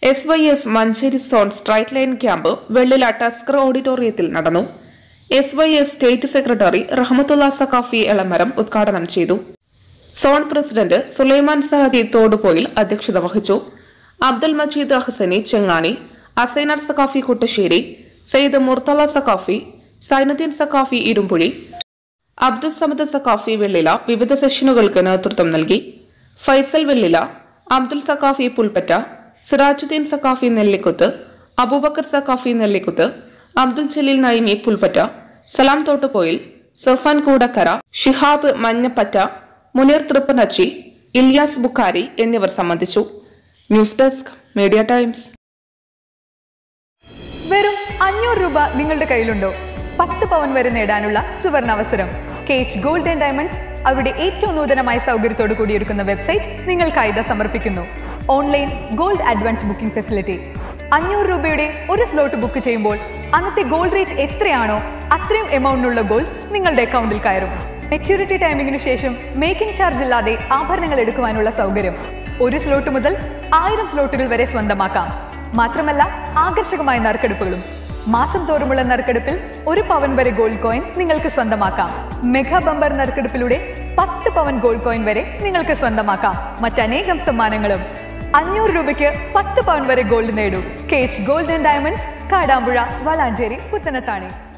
S Y S Manjeri zone straight line camp Vellila tusker ഓഡിറ്റോറിയത്തിൽ നടന്നു S Y S state secretary Rahmathulla Sakhafi Elamaram ഉദ്ഘാടനം ചെയ്തു zone president Sulaiman Sahadi Thodupoyil അധ്യക്ഷത വഹിച്ചു അബ്ദുൽ മജീദ് അഹ്സനി ചെങ്ങാനി അസൈനർ സഖാഫി കുട്ടശ്ശേരി സയ്യിദ് മുർത്തല സഖാഫി സൈനുദ്ദീൻ സഖാഫി ഇരുമ്പുഴി അബ്ദുൽ സമദ് സഖാഫി വെള്ളില വിവിധ സെഷനുകൾക്ക് നേതൃത്വം നൽകി ഫൈസൽ വെള്ളില അബ്ദുൽ സഖാഫി പുൽപ്പറ്റ സിറാജുദ്ദീൻ സഖാഫി നെല്ലിക്കുത്ത് അബൂബക്കർ സഖാഫി നെല്ലിക്കുത്ത് അബ്ദുൽ ജലീൽ നൈമി പുൽപ്പറ്റ സലാം തോട്ടുപോയിൽ സഫാൻ കൂടക്കര ഷിഹാബ് മഞ്ഞപ്പറ്റ മുനീർ തൃപ്പനച്ചി ഇല്യാസ് ബുഖാരി എന്നിവർ സംബന്ധിച്ചു ന്യൂസ് ഡെസ്ക് മീഡിയ ടൈംസ് വെറും അഞ്ഞൂറ് രൂപ നിങ്ങളുടെ കയ്യിലുണ്ടോ പത്ത് പവൻ വരെ നേടാനുള്ള സുവർണ അവസരം കേച്ച് ഗോൾഡ് ആൻഡ് ഡയമണ്ട്സ് അവിടെ ഏറ്റവും നൂതനമായ സൗകര്യത്തോടു കൂടിയൊരുക്കുന്ന വെബ്സൈറ്റ് നിങ്ങൾക്കായി ഇതാ സമർപ്പിക്കുന്നു online gold advance booking facility അഞ്ഞൂറ് രൂപയുടെ ഒരു സ്ലോട്ട് ബുക്ക് ചെയ്യുമ്പോൾ അന്നത്തെ ഗോൾഡ് റേറ്റ് എത്രയാണോ അത്രയും എമൗണ്ടിനുള്ള ഗോൾഡ് നിങ്ങളുടെ അക്കൗണ്ടിൽ കയറും മെച്യൂരിറ്റി ടൈമിംഗിനു ശേഷം മേക്കിംഗ് ചാർജ് ഇല്ലാതെ ആഭരണങ്ങൾ എടുക്കുവാനുള്ള സൗകര്യം ഒരു സ്ലോട്ട് മുതൽ ആയിരം സ്ലോട്ടുകൾ വരെ സ്വന്തമാക്കാം മാത്രമല്ല ആകർഷകമായ നറുക്കെടുപ്പുകളും മാസം തോറുമുള്ള നറുക്കെടുപ്പിൽ ഒരു പവൻ വരെ ഗോൾഡ് കോയിൻ നിങ്ങൾക്ക് സ്വന്തമാക്കാം മെഗാ ബമ്പർ നറുക്കെടുപ്പിലൂടെ പത്ത് പവൻ ഗോൾഡ് കോയിൻ വരെ നിങ്ങൾക്ക് സ്വന്തമാക്കാം മറ്റനേകം സമ്മാനങ്ങളും അഞ്ഞൂറ് രൂപയ്ക്ക് പത്ത് പവൻ വരെ ഗോൾഡ് നേടൂ കേച്ച് gold and diamonds Kadampuzha Valanchery Puthanathani